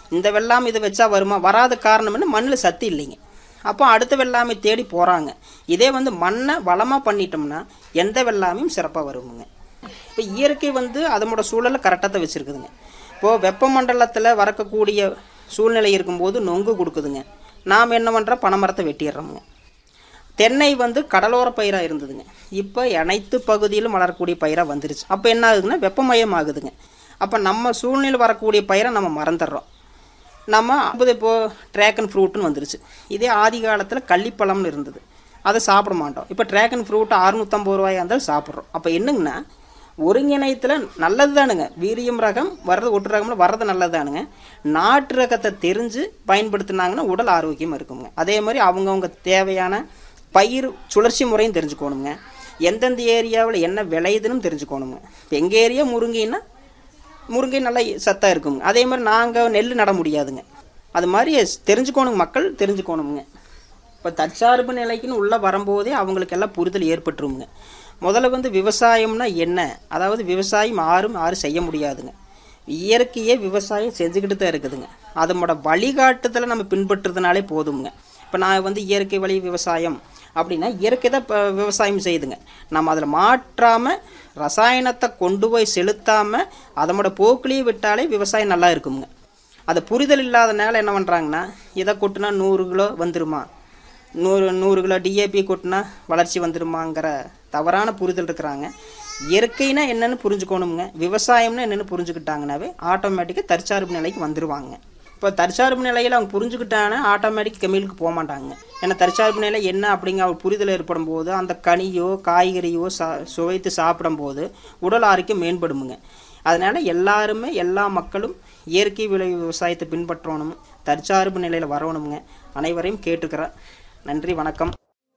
இந்த வெள்ளாமை இது வச்சா வருமா வராத காரணம் என்ன மண்ணில் சத்து இல்லைங்க அப்போ அடுத்த வெள்ளாமை தேடி போகிறாங்க இதே வந்து மண்ணை வளமாக பண்ணிட்டோம்னா எந்த வெள்ளாமையும் சிறப்பாக வருமுங்க இப்போ இயற்கை வந்து அதனோட சூழலை கரெக்டாக தான் வச்சுருக்குதுங்க இப்போது வெப்பமண்டலத்தில் வரக்கூடிய சூழ்நிலை இருக்கும்போது நொங்கு கொடுக்குதுங்க நாம் என்ன பண்ணுறோம் பனைமரத்தை வெட்டிடுறோமுங்க தென்னை வந்து கடலோர பயிராக இருந்ததுங்க இப்போ அனைத்து பகுதியிலும் வளரக்கூடிய பயிராக வந்துருச்சு அப்போ என்ன ஆகுதுன்னா வெப்பமயம் ஆகுதுங்க அப்போ நம்ம சூழ்நிலை வரக்கூடிய பயிரை நம்ம மறந்துடுறோம் நம்ம அப்போது இப்போது ட்ராகன் ஃப்ரூட்னு வந்துருச்சு இதே ஆதி காலத்தில் கள்ளிப்பழம்னு இருந்தது அதை சாப்பிட மாட்டோம் இப்போ ட்ராகன் ஃப்ரூட் அறுநூத்தம்பது ரூபாயாக இருந்தாலும் சாப்பிட்றோம் அப்போ என்னங்கன்னா ஒருங்கிணையத்தில் நல்லது தானுங்க வீரியம் ரகம் வர்றது ஒட்டு ரகம்ல வர்றது நல்லது தானுங்க நாட்டு ரகத்தை தெரிஞ்சு பயன்படுத்தினாங்கன்னா உடல் ஆரோக்கியமாக இருக்குங்க அதே மாதிரி அவங்கவுங்க தேவையான பயிர் சுழற்சி முறையும் தெரிஞ்சுக்கணுங்க எந்தெந்த ஏரியாவில் என்ன விளையுதுன்னு தெரிஞ்சுக்கணுங்க இப்போ எங்கள் ஏரியா முருங்கைன்னா முருங்கை நல்லா சத்தாக இருக்குங்க அதே மாதிரி நாங்கள் நெல் நட முடியாதுங்க அது மாதிரி தெரிஞ்சுக்கணுங்க மக்கள் தெரிஞ்சுக்கணுங்க இப்போ தற்சார்பு நிலைக்குன்னு உள்ளே வரும்போதே அவங்களுக்கு எல்லாம் புரிதல் ஏற்பட்டுருங்க முதல்ல வந்து விவசாயம்னா என்ன அதாவது விவசாயம் யாரும் யாரும் செய்ய முடியாதுங்க இயற்கையே விவசாயம் செஞ்சுக்கிட்டு தான் இருக்குதுங்க அதனோட வழிகாட்டுதலை நம்ம பின்பற்றுறதுனாலே போதுங்க இப்போ நான் வந்து இயற்கை வழி விவசாயம் அப்படின்னா இயற்கை தான் இப்போ விவசாயம் செய்யுதுங்க நம்ம அதில் மாற்றாமல் ரசாயனத்தை கொண்டு போய் செலுத்தாமல் அதனோட போக்கிலேயே விட்டாலே விவசாயம் நல்லா இருக்குங்க அது புரிதல் இல்லாதனால என்ன பண்ணுறாங்கன்னா இதை கொட்டினா நூறு கிலோ வந்துருமா நூறு நூறு கிலோ டிஏபி கொட்டினா வளர்ச்சி வந்துருமாங்கிற தவறான புரிதல் இருக்கிறாங்க இயற்கைனா என்னன்னு புரிஞ்சுக்கணுங்க விவசாயம்னா என்னென்னு புரிஞ்சுக்கிட்டாங்கனாவே ஆட்டோமேட்டிக்காக தற்சார்பு நிலைக்கு வந்துருவாங்க இப்போ தற்சார்பு நிலையில் அவங்க புரிஞ்சுக்கிட்டாங்கன்னா ஆட்டோமேட்டிக் கெமிலுக்கு போக மாட்டாங்க ஏன்னா தற்சார்பு நிலை என்ன அப்படிங்கிற அவங்க புரிதல் ஏற்படும் போது அந்த கனியோ காய்கறியோ சா சுவைத்து சாப்பிடும்போது உடல் ஆரோக்கியம் மேம்படுமுங்க அதனால எல்லாருமே எல்லா மக்களும் இயற்கை விளை விவசாயத்தை பின்பற்றணும் தற்சார்பு நிலையில் வரணுங்க அனைவரையும் கேட்டுக்கிறேன் நன்றி வணக்கம்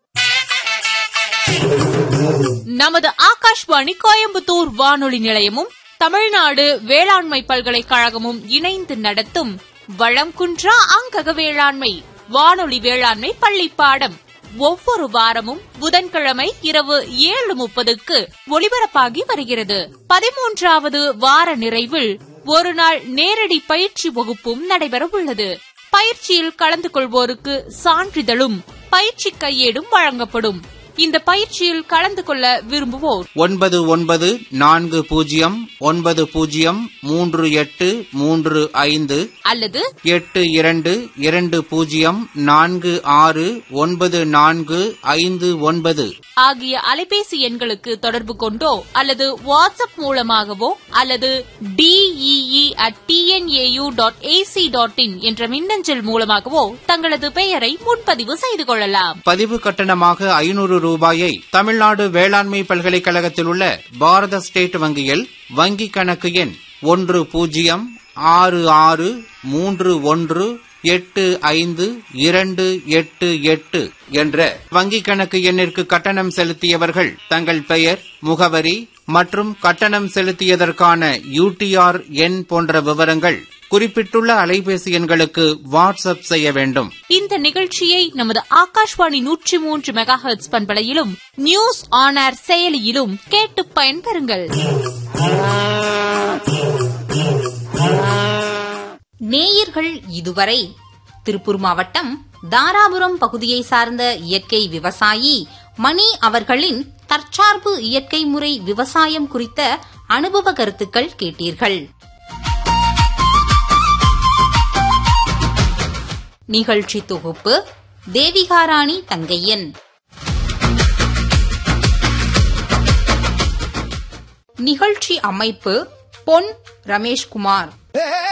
நமது ஆகாஷ்வாணி கோயம்புத்தூர் வானொலி நிலையமும் தமிழ்நாடு வேளாண்மை பல்கலைக்கழகமும் இணைந்து நடத்தும் வளம் குன்றா அங்கக வேளாண்மை வானொலி வேளாண்மை பள்ளி பாடம் ஒவ்வொரு வாரமும் புதன்கிழமை இரவு ஏழு முப்பதுக்கு ஒளிபரப்பாகி வருகிறது பதிமூன்றாவது வார நிறைவில் ஒரு நாள் நேரடி பயிற்சி வகுப்பும் நடைபெற உள்ளது பயிற்சியில் கலந்து கொள்வோருக்கு சான்றிதழும் பயிற்சி கையேடும் வழங்கப்படும் இந்த பயிற்சியில் கலந்து கொள்ள விரும்புவோர் ஒன்பது ஒன்பது நான்கு பூஜ்ஜியம் ஒன்பது பூஜ்ஜியம் மூன்று எட்டு மூன்று ஐந்து அல்லது எட்டு இரண்டு இரண்டு பூஜ்ஜியம் நான்கு ஆறு ஒன்பது நான்கு ஐந்து ஒன்பது ஆகிய அலைபேசி எண்களுக்கு தொடர்பு கொண்டோ அல்லது வாட்ஸ்அப் மூலமாகவோ அல்லது DEE at TNAU dot AC dot in என்ற மின்னஞ்சல் மூலமாகவோ தங்களது பெயரை முன்பதிவு செய்து கொள்ளலாம் பதிவு கட்டணமாக ஐநூறு ரூபாயை தமிழ்நாடு வேளாண்மை பல்கலைக்கழகத்தில் உள்ள பாரத ஸ்டேட் வங்கியில் வங்கிக் கணக்கு எண் ஒன்று பூஜ்ஜியம் ஆறு ஆறு மூன்று ஒன்று எட்டு ஐந்து இரண்டு எட்டு எட்டு என்ற வங்கிக் கணக்கு எண்ணிற்கு கட்டணம் செலுத்தியவர்கள் தங்கள் பெயர் முகவரி மற்றும் கட்டணம் செலுத்தியதற்கான யூடிஆர் எண் போன்ற விவரங்கள் குறிப்பிட்டுள்ள அலைபேசி எண்களுக்கு வாட்ஸ்அப் செய்ய வேண்டும் இந்த நிகழ்ச்சியை நமது ஆகாஷ்வாணி நூற்றி மூன்று மெகா ஹெர்ட்ஸ் பண்பலையிலும் நியூஸ் ஆன் ஏர் செயலியிலும் கேட்டு பயன்பெறுங்கள் நேயர்கள் இதுவரை திருப்பூர் மாவட்டம் தாராபுரம் பகுதியை சார்ந்த இயற்கை விவசாயி மணி அவர்களின் தற்சார்பு இயற்கை முறை விவசாயம் குறித்த அனுபவ கருத்துக்கள் கேட்டீர்கள் நிகழ்ச்சி தொகுப்பு தேவிகாராணி தங்கையன் நிகழ்ச்சி அமைப்பு பொன் ரமேஷ்குமார்